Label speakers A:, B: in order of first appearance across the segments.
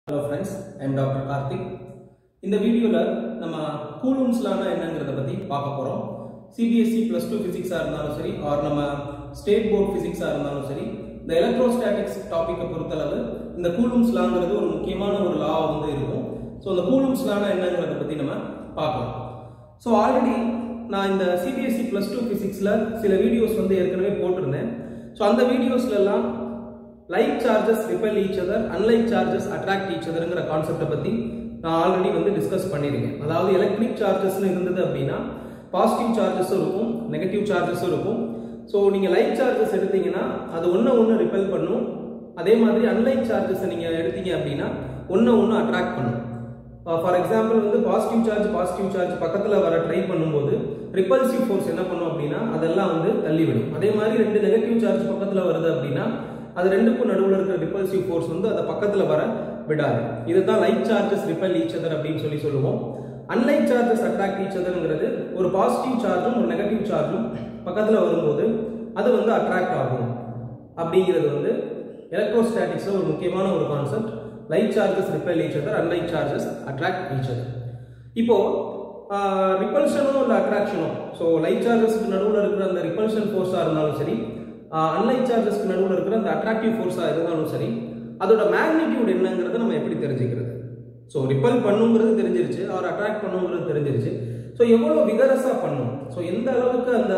A: hello friends I'm doctor Karthik இந்த வீடியோவில் நம்ம கூலூம்ஸ்லானா என்னங்கிறத பற்றி பார்க்க போகிறோம் சிபிஎஸ்சி ப்ளஸ் டூ ஃபிசிக்ஸாக இருந்தாலும் சரி ஆர் நம்ம ஸ்டேட் போர்ட் ஃபிசிக்ஸாக இருந்தாலும் சரி இந்த எலக்ட்ரோஸ்டாட்டிக்ஸ் டாப்பிக்கை பொறுத்தளவு இந்த கூலூம்ஸ்லாங்கிறது ஒரு முக்கியமான ஒரு லா வந்து இருக்கும் ஸோ இந்த கூலூம்ஸ்லானா என்னங்கிறத பற்றி நம்ம பார்க்கலாம் ஸோ ஆல்ரெடி நான் இந்த சிபிஎஸ்சி ப்ளஸ் டூ ஃபிசிக்ஸில் சில வீடியோஸ் வந்து ஏற்கனவே போட்டிருந்தேன் ஸோ அந்த வீடியோஸ்லாம் like charges repel each other unlike charges attract each அதர்ங்கிற கான்செப்டை பற்றி நான் ஆல்ரெடி வந்து டிஸ்கஸ் பண்ணியிருக்கேன் அதாவது எலக்ட்ரிக் சார்ஜஸ்னு இருந்தது அப்படின்னா பாசிட்டிவ் சார்ஜஸும் இருக்கும் நெகட்டிவ் சார்ஜஸும் இருக்கும் ஸோ நீங்கள் லைக் சார்ஜஸ் எடுத்தீங்கன்னா அது ஒன்று ஒன்று ரிப்பல் பண்ணும் அதே மாதிரி அன்லைக் சார்ஜஸை நீங்கள் எடுத்தீங்க அப்படின்னா ஒன்று ஒன்று அட்ராக்ட் பண்ணும் ஃபார் எக்ஸாம்பிள் வந்து பாசிட்டிவ் சார்ஜ் பாசிட்டிவ் சார்ஜ் பக்கத்தில் வர ட்ரை பண்ணும்போது ரிப்பல்சிவ் ஃபோர்ஸ் என்ன பண்ணும் அப்படின்னா அதெல்லாம் வந்து தள்ளிவிடும் அதே மாதிரி ரெண்டு நெகட்டிவ் சார்ஜ் பக்கத்தில் வருது அப்படின்னா அது ரெண்டுக்கும் நடுவில் இருக்கிற ரிப்பல்சிவ் ஃபோர்ஸ் வந்து அதை பக்கத்தில் வர விடாது இதுதான் like charges repel each other அப்படின்னு சொல்லி சொல்லுவோம் அன்லைக் சார்ஜஸ் அட்ராக்ட் ஈச் அதர்ங்கிறது ஒரு பாசிட்டிவ் சார்ஜும் ஒரு நெகட்டிவ் சார்ஜும் பக்கத்தில் வரும்போது அது வந்து அட்ராக்ட் ஆகும் அப்படிங்கிறது வந்து எலக்ட்ரோஸ்டாட்டிக்ஸில் ஒரு முக்கியமான ஒரு concept like charges repel each other unlike charges attract each other இப்போ ரிப்பல்ஷனோ இல்லை அட்ராக்ஷனோ ஸோ லைட் சார்ஜஸ்க்கு நடுவில் இருக்கிற அந்த ரிப்பல்ஷன் ஃபோர்ஸாக இருந்தாலும் சரி அன்லைட் சார்ஜஸ்க்கு நடுவில் இருக்கிற அந்த அட்ராக்டிவ் ஃபோர்ஸாக இருந்தாலும் சரி அதோட மேக்னிடியூட் என்னங்கிறத நம்ம எப்படி தெரிஞ்சுக்கிறது ஸோ ரிப்பல் பண்ணுங்கிறது தெரிஞ்சிருச்சு அவர் அட்ராக்ட் பண்ணுங்கிறது தெரிஞ்சிருச்சு ஸோ எவ்வளோ விகரஸாக பண்ணும் ஸோ எந்த அளவுக்கு அந்த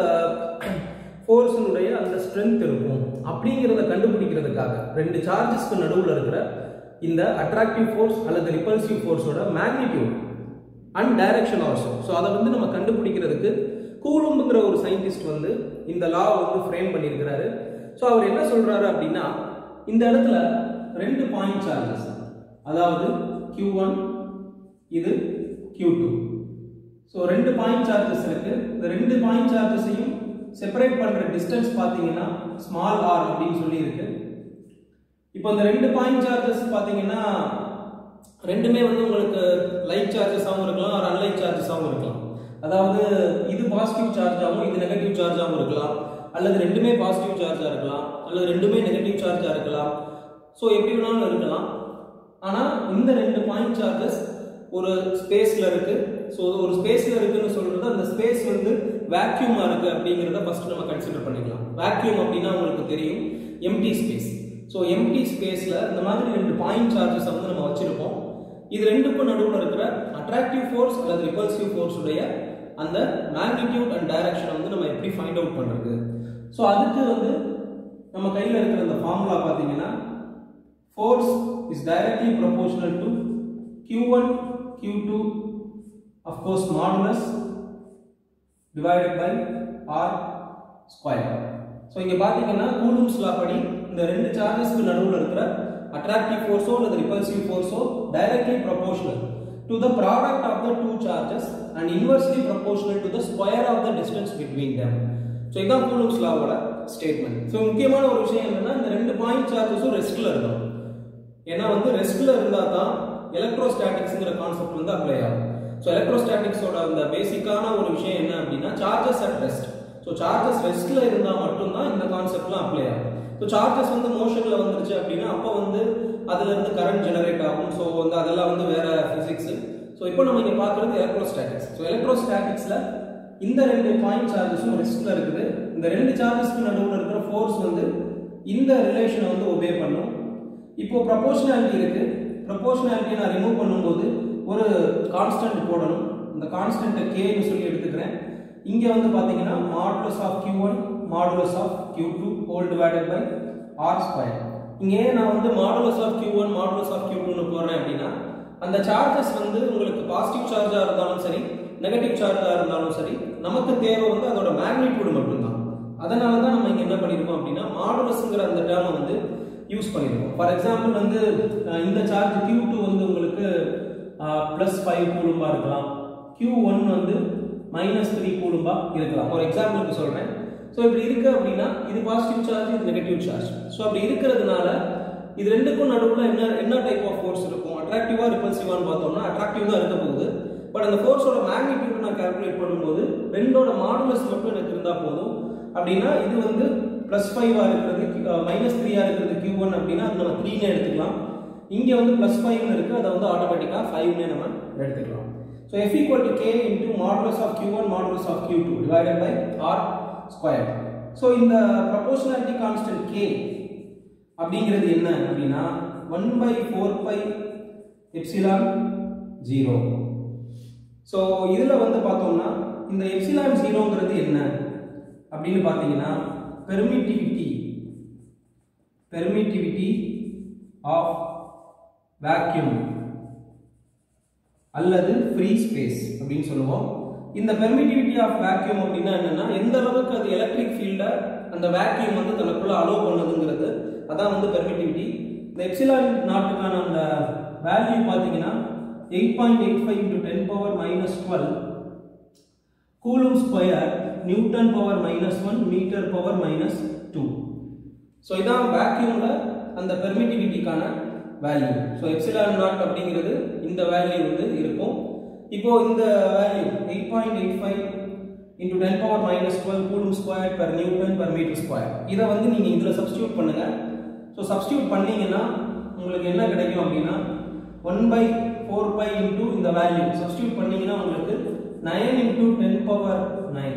A: ஃபோர்ஸினுடைய அந்த ஸ்ட்ரென்த் இருக்கும் அப்படிங்கிறத கண்டுபிடிக்கிறதுக்காக ரெண்டு சார்ஜஸ்க்கு நடுவில் இருக்கிற இந்த அட்ராக்டிவ் ஃபோர்ஸ் அல்லது ரிப்பல்சிவ் ஃபோர்ஸோட magnitude and direction also so அதை வந்து நம்ம கண்டுபிடிக்கிறதுக்கு கூலும்புங்கிற ஒரு சயின்டிஸ்ட் வந்து இந்த லா வந்து ஃப்ரேம் பண்ணியிருக்கிறாரு ஸோ அவர் என்ன சொல்றாரு அப்படின்னா இந்த இடத்துல ரெண்டு பாயிண்ட் சார்ஜஸ் அதாவது கியூ ஒன் இது கியூ டூ ஸோ ரெண்டு பாயிண்ட் சார்ஜஸ் இருக்கு இந்த ரெண்டு பாயிண்ட் சார்ஜஸையும் செப்பரேட் பண்ற டிஸ்டன்ஸ் பார்த்தீங்கன்னா ஸ்மால் ஆர் அப்படின்னு சொல்லி இருக்கு இப்போ இந்த ரெண்டு பாயிண்ட் சார்ஜஸ் பார்த்தீங்கன்னா ரெண்டுமே வந்து உங்களுக்கு லைட் சார்ஜஸாகவும் இருக்கலாம் ஒரு அன்லைட் சார்ஜஸாகவும் இருக்கலாம் அதாவது இது பாசிட்டிவ் சார்ஜாகவும் இது நெகட்டிவ் சார்ஜாகவும் இருக்கலாம் அல்லது ரெண்டுமே பாசிட்டிவ் சார்ஜாக இருக்கலாம் அல்லது ரெண்டுமே நெகட்டிவ் சார்ஜாக இருக்கலாம் ஸோ எப்படி வேணாலும் இருக்கலாம் ஆனால் இந்த ரெண்டு பாயிண்ட் சார்ஜஸ் ஒரு ஸ்பேஸில் இருக்கு ஸோ ஒரு ஸ்பேஸில் இருக்குன்னு சொல்றது அந்த ஸ்பேஸ் வந்து வேக்யூமாக இருக்கு அப்படிங்கிறத ஃபர்ஸ்ட் நம்ம கன்சிடர் பண்ணிக்கலாம் வேக்யூம் அப்படின்னா உங்களுக்கு தெரியும் எம்டி ஸ்பேஸ் ஸோ எம்டி ஸ்பேஸில் இந்த மாதிரி ரெண்டு பாயிண்ட் சார்ஜஸ் வந்து நம்ம வச்சிருப்போம் இது ரெண்டுக்கும் நடுவில் இருக்கிற அட்ராக்டிவ் ஃபோர்ஸ் அல்லது ரிப்பல்சிவ் ஃபோர்ஸ் உடைய அந்த மேக்னிடியூட் அண்ட் டைரக்ஷனை வந்து நம்ம எப்படி ஃபைண்ட் அவுட் பண்ணுறது ஸோ அதுக்கு வந்து நம்ம கையில் இருக்கிற அந்த ஃபார்முலா பார்த்தீங்கன்னா force is directly proportional to Q one Q two of course modulus divided by R square so இங்கே பார்த்தீங்கன்னா கூலூம்ஸ் லா படி இந்த ரெண்டு சார்ஜஸ்க்கு நடுவில் இருக்கிற attractive force or the repulsive force or directly proportional to the product of the two charges and inversely proportional to the square of the distance between them so இதான் Coulomb's லாவோட statement so முக்கியமான ஒரு விஷயம் என்னன்னா இந்த ரெண்டு point சார்ஜஸும் ரெஸ்ட்ல இருக்கணும் ஏன்னா வந்து ரெஸ்ட்ல இருந்தால் தான் எலக்ட்ரோஸ்டாட்டிக்ஸ்ங்கிற கான்செப்ட் வந்து அப்ளை ஆகும் ஸோ எலக்ட்ரோஸ்டாட்டிக்ஸோட அந்த பேசிக்கான ஒரு விஷயம் என்ன அப்படின்னா charges at rest so charges ரெஸ்ட்ல இருந்தால் மட்டும்தான் இந்த கான்செப்ட்லாம் அப்ளை ஆகும் ஸோ சார்ஜஸ் வந்து மோஷனில் வந்துருச்சு அப்படின்னா அப்போ வந்து அதுல இருந்து கரண்ட் ஜெனரேட் ஆகும் ஸோ வந்து அதெல்லாம் வந்து வேற பிசிக்ஸ் ஸோ இப்போ நம்ம இங்கே பார்க்குறது எலக்ட்ரோஸ்டாட்டிக்ஸ் ஸோ எலக்ட்ரோஸ்டாட்டிக்ஸில் இந்த ரெண்டு பாயிண்ட் சார்ஜஸும் ரெஸ்ட்ல இருக்குது இந்த ரெண்டு சார்ஜஸ்க்கு நடுவில் இருக்கிற ஃபோர்ஸ் வந்து இந்த ரிலேஷனை வந்து ஒபே பண்ணும் இப்போ ப்ரப்போர்ஷனாலிட்டி இருக்கு ப்ரப்போர்ஷனாலிட்டியை நான் ரிமூவ் பண்ணும்போது ஒரு கான்ஸ்டன்ட் போடணும் இந்த கான்ஸ்டன்ட்டை கேன்னு சொல்லி எடுத்துக்கிறேன் இங்கே வந்து பார்த்தீங்கன்னா modulus of Q one modulus of Q two whole divided by R square இங்கே நான் வந்து modulus of Q one modulus of Q டூன்னு போடுறேன் அப்படின்னா அந்த சார்ஜஸ் வந்து உங்களுக்கு பாசிட்டிவ் சார்ஜாக இருந்தாலும் சரி நெகட்டிவ் சார்ஜாக இருந்தாலும் சரி நமக்கு தேவை வந்து அதோட மேக்னிடியூடு மட்டும்தான் அதனால தான் நம்ம இங்கே என்ன பண்ணியிருக்கோம் அப்படின்னா மாடுலஸ்ங்கிற அந்த டேர்மை வந்து யூஸ் பண்ணியிருக்கோம் ஃபார் எக்ஸாம்பிள் வந்து இந்த சார்ஜ் கியூ டூ வந்து உங்களுக்கு ப்ளஸ் ஃபைவ் கூலும்பா இருக்கலாம் கியூ ஒன் வந்து மைனஸ் த்ரீ கூலும்பா இருக்கலாம் ஒரு எக்ஸாம்பிளுக்கு சொல்கிறேன் ஸோ இப்படி இருக்கு அப்படின்னா இது பாசிட்டிவ் சார்ஜ் இது நெகட்டிவ் சார்ஜ் ஸோ அப்படி இருக்கிறதுனால இது ரெண்டுக்கும் நடுவில் என்ன என்ன டைப் ஆஃப் ஃபோர்ஸ் இருக்கும் அட்ராக்டிவா ரிப்பல்சிவான்னு பார்த்தோம்னா அட்ராக்டிவ் தான் இருக்க போகுது பட் அந்த ஃபோர்ஸோட மேக்னிடியூட் நான் கால்குலேட் பண்ணும்போது ரெண்டோட மாடுலஸ் மட்டும் எனக்கு இருந்தால் போதும் அப்படின்னா இது வந்து ப்ளஸ் ஃபைவாக இருக்கிறது மைனஸ் த்ரீயாக இருக்கிறது கியூ ஒன் அப்படின்னா அது நம்ம த்ரீனே எடுத்துக்கலாம் இங்கே வந்து ப்ளஸ் ஃபைவ்னு இருக்குது அதை வந்து ஆட்டோமேட்டிக்காக ஃபைவ்னே நம்ம எடுத்துக்கலாம் so F equal to K into modulus of Q one modulus of Q two divided by R square so இந்த ப்ரொபோஷனாலிட்டி கான்ஸ்டன்ட் கே அப்படிங்கிறது என்ன அப்படின்னா one by four pi epsilon zero so இதில் வந்து பார்த்தோம்னா இந்த எப்சிலான் ஜீரோங்கிறது என்ன அப்படின்னு பார்த்தீங்கன்னா பெர்மிட்டிவிட்டி பெர்மிட்டிவிட்டி ஆஃப் வேக்யூம் அல்லது ஃப்ரீ ஸ்பேஸ் அப்படின்னு சொல்லுவோம் இந்த பெர்மிட்டிவிட்டி ஆஃப் வேக்யூம் அப்படின்னா என்னன்னா எந்த அளவுக்கு அது எலக்ட்ரிக் ஃபீல்டை அந்த வேக்யூம் வந்து தனக்குள்ள அலோவ் பண்ணுதுங்கிறது அதான் வந்து பெர்மிட்டிவிட்டி இந்த எப்சிலான் நாட்டுக்கான அந்த வேல்யூ பார்த்தீங்கன்னா eight point eight five into ten power minus twelve coulomb square newton power minus one metre power minus two so இதான் வேக்யூம்ல அந்த பெர்மிட்டிவிட்டிக்கான வேல்யூ ஸோ எப்சிலான் நாட் அப்படிங்கிறது இந்த வேல்யூ வந்து இருக்கும் இப்போ இந்த value eight point eight five into ten power minus twelve coulomb square per newton per metre square இதை வந்து நீங்கள் இதில் சப்ஸ்டியூட் பண்ணுங்க ஸோ சப்ஸ்டியூட் பண்ணீங்கன்னா உங்களுக்கு என்ன கிடைக்கும் அப்படின்னா one by four pi into இந்த வேல்யூ சப்ஸ்டியூட் பண்ணீங்கன்னா உங்களுக்கு nine into ten power nine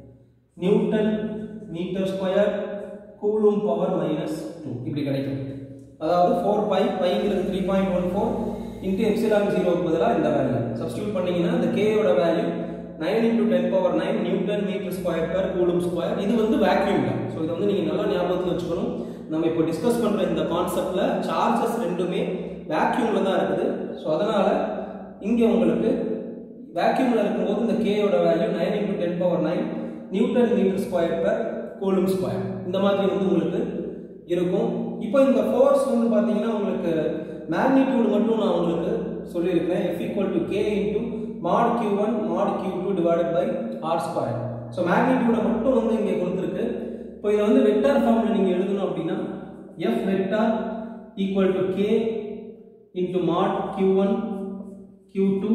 A: newton metre square coulomb power minus two இப்படி கிடைக்கும் அதாவது ஃபோர் பை பைங்கிறது three point one four into epsilon ஜீரோக்கு பதிலாக இந்த வேல்யூ சப்ஸ்டியூட் பண்ணீங்கன்னா இந்த கேயோட value nine into ten power nine newton metre square per coulomb square இது வந்து வேக்யூம் தான் ஸோ இதை வந்து நீங்கள் நல்லா ஞாபகத்தில் வச்சுக்கணும் நம்ம இப்போ டிஸ்கஸ் பண்ணுற இந்த கான்செப்டில் சார்ஜஸ் ரெண்டுமே வேக்யூமில் தான் இருக்குது ஸோ அதனால் இங்கே உங்களுக்கு வேக்யூமில் இருக்கும்போது இந்த கேயோட value nine into ten power nine newton metre square per coulomb square இந்த மாதிரி வந்து உங்களுக்கு இருக்கும் இப்போ இந்த ஃபோர்ஸ் வந்து பார்த்தீங்கன்னா உங்களுக்கு மேக்னிடியூட் மட்டும் நான் உங்களுக்கு சொல்லியிருக்கிறேன் F equal to K into mod Q one mod Q two divided by R square so மேக்னிடியூடை மட்டும் வந்து இங்கே கொடுத்துருக்கு இப்போ இதை வந்து வெக்டார் ஃபார்மில் நீங்கள் எழுதணும் அப்படின்னா F vector equal to K into mod Q one Q two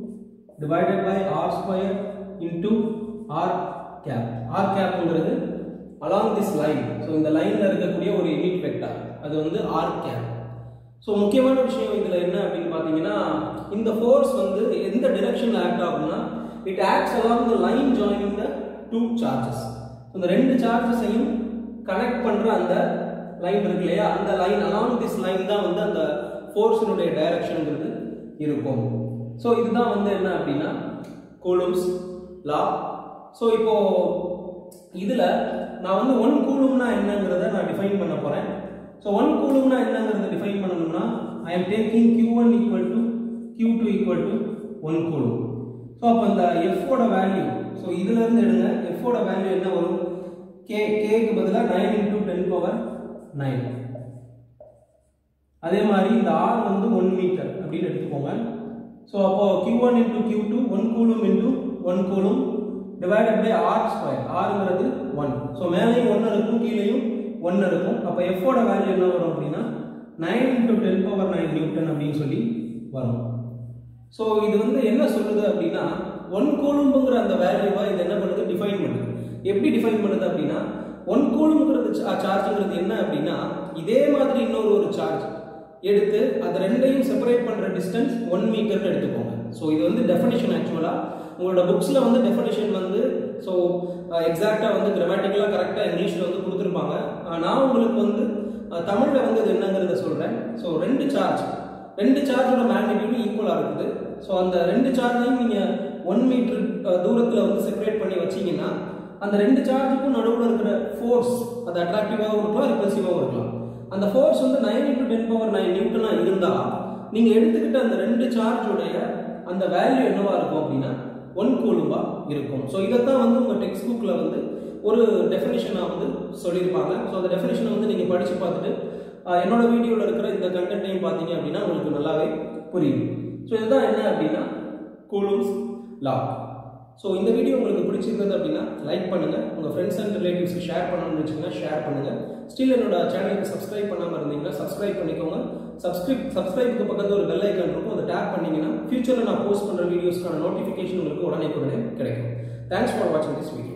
A: divided by R square into R cap R கேப்ங்கிறது அலாங் திஸ் லைன் ஸோ இந்த லைனில் இருக்கக்கூடிய ஒரு யூனிட் வெக்டார் அது வந்து ஆர் கேப் ஸோ முக்கியமான விஷயம் இதில் என்ன அப்படின்னு பார்த்தீங்கன்னா இந்த ஃபோர்ஸ் வந்து எந்த டிரெக்ஷனில் ஆக்ட் ஆகும்னா it acts along the line joining the two charges இந்த ரெண்டு சார்ஜஸையும் கனெக்ட் பண்ணுற அந்த லைன் இருக்கு இல்லையா அந்த லைன் அலாங் திஸ் லைன் தான் வந்து அந்த ஃபோர்ஸினுடைய டைரக்ஷனுங்கிறது இருக்கும் ஸோ இதுதான் வந்து என்ன அப்படின்னா கூலும்ஸ் லா ஸோ இப்போ இதில் நான் வந்து ஒன் கூலும்னா என்னங்கிறத நான் டிஃபைன் பண்ண போகிறேன் ஸோ ஒன் கூலும்னா என்னங்கிறத டிஃபைன் பண்ணணும்னா I am taking Q one equal to Q two equal to one coulomb so அப்போ இந்த எஃபோட வேல்யூ ஸோ இதுலேருந்து எடுங்க எஃபோட வேல்யூ என்ன வரும் கே கேக்கு பதிலாக nine into ten power nine அதே மாதிரி இந்த ஆர் வந்து ஒன் மீட்டர் அப்படின்னு எடுத்துக்கோங்க ஸோ அப்போ Q one into Q two one coulomb into one coulomb divided by R square ஆறுங்கிறது ஒன் ஸோ மேலேயும் ஒன்று இருக்கும் கீழேயும் ஒன்று இருக்கும் அப்போ எஃபோட வேல்யூ என்ன வரும் அப்படின்னா nine into ten power nine newton அப்படின்னு சொல்லி வரும் ஸோ இது வந்து என்ன சொல்லுது அப்படின்னா ஒன் கூலும்புங்கிற அந்த வேல்யூவை இது என்ன பண்ணுது டிஃபைன் பண்ணுது எப்படி டிஃபைன் பண்ணுது அப்படின்னா ஒன் கூலுங்கிறது சார்ஜுங்கிறது என்ன அப்படின்னா இதே மாதிரி இன்னொரு ஒரு சார்ஜ் எடுத்து அது ரெண்டையும் செப்பரேட் பண்ணுற டிஸ்டன்ஸ் ஒன் மீட்டர்னு எடுத்துக்கோங்க ஸோ இது வந்து டெஃபினேஷன் ஆக்சுவலாக உங்களோட புக்ஸில் வந்து டெஃபினேஷன் வந்து ஸோ எக்ஸாக்டாக வந்து கிராமட்டிக்கலாக கரெக்டாக இங்கிலீஷில் வந்து கொடுத்துருப்பாங்க நான் உங்களுக்கு வந்து தமிழில் வந்து இது என்னங்கிறத சொல்கிறேன் ஸோ ரெண்டு சார்ஜ் ரெண்டு சார்ஜோட மேக்னிடியூடும் ஈக்குவலாக இருக்குது ஸோ அந்த ரெண்டு சார்ஜையும் நீங்கள் ஒன் மீட்டர் தூரத்தில் வந்து செப்பரேட் பண்ணி வச்சீங்கன்னா அந்த ரெண்டு சார்ஜுக்கும் நடுவில் இருக்கிற ஃபோர்ஸ் அது அட்ராக்டிவாகவும் இருக்கலாம் ரிப்பல்சிவாகவும் இருக்கலாம் அந்த ஃபோர்ஸ் வந்து nine into ten power nine நியூட்டனாக இருந்தால் நீங்கள் எடுத்துக்கிட்ட அந்த ரெண்டு சார்ஜுடைய அந்த வேல்யூ என்னவா இருக்கும் அப்படின்னா ஒன் கூலும்பா இருக்கும் ஸோ இதைத்தான் வந்து உங்கள் டெக்ஸ்ட் புக்கில் வந்து ஒரு டெஃபினேஷனாக வந்து சொல்லியிருப்பாங்க ஸோ அந்த டெஃபினேஷனை வந்து நீங்கள் படித்து பார்த்துட்டு என்னோட வீடியோவில் இருக்கிற இந்த கண்டென்ட்டையும் பார்த்தீங்க அப்படின்னா உங்களுக்கு நல்லாவே புரியும் ஸோ இதுதான் என்ன அப்படின்னா கூலூம்ஸ் லா ஸோ இந்த வீடியோ உங்களுக்கு பிடிச்சிருந்தது அப்படின்னா லைக் பண்ணுங்கள் உங்கள் ஃப்ரெண்ட்ஸ் அண்ட் ரிலேட்டிவ்ஸ்க்கு ஷேர் பண்ணணும்னு வச்சிங்கன்னா ஷேர் பண்ணுங்கள் ஸ்டில் என்னோட சேனலுக்கு சப்ஸ்கிரைப் பண்ணாமல் இருந்தீங்கன்னா சப்ஸ்கிரைப் பண்ணிக்கோங்க சப்ஸ்கிரைப் சப்ஸ்கிரைப்க்கு பக்கத்தில் ஒரு பெல் ஐக்கான் இருக்கும் அதை டேப் பண்ணிங்கன்னா ஃபியூச்சரில் நான் போஸ்ட் பண்ணுற வீடியோஸ்க்கான நோட்டிஃபிகேஷன் உங்களுக்கு உடனே உடனே கிடைக்கும் தேங்க்ஸ் ஃபார் வாட்சிங் திஸ் வீடியோ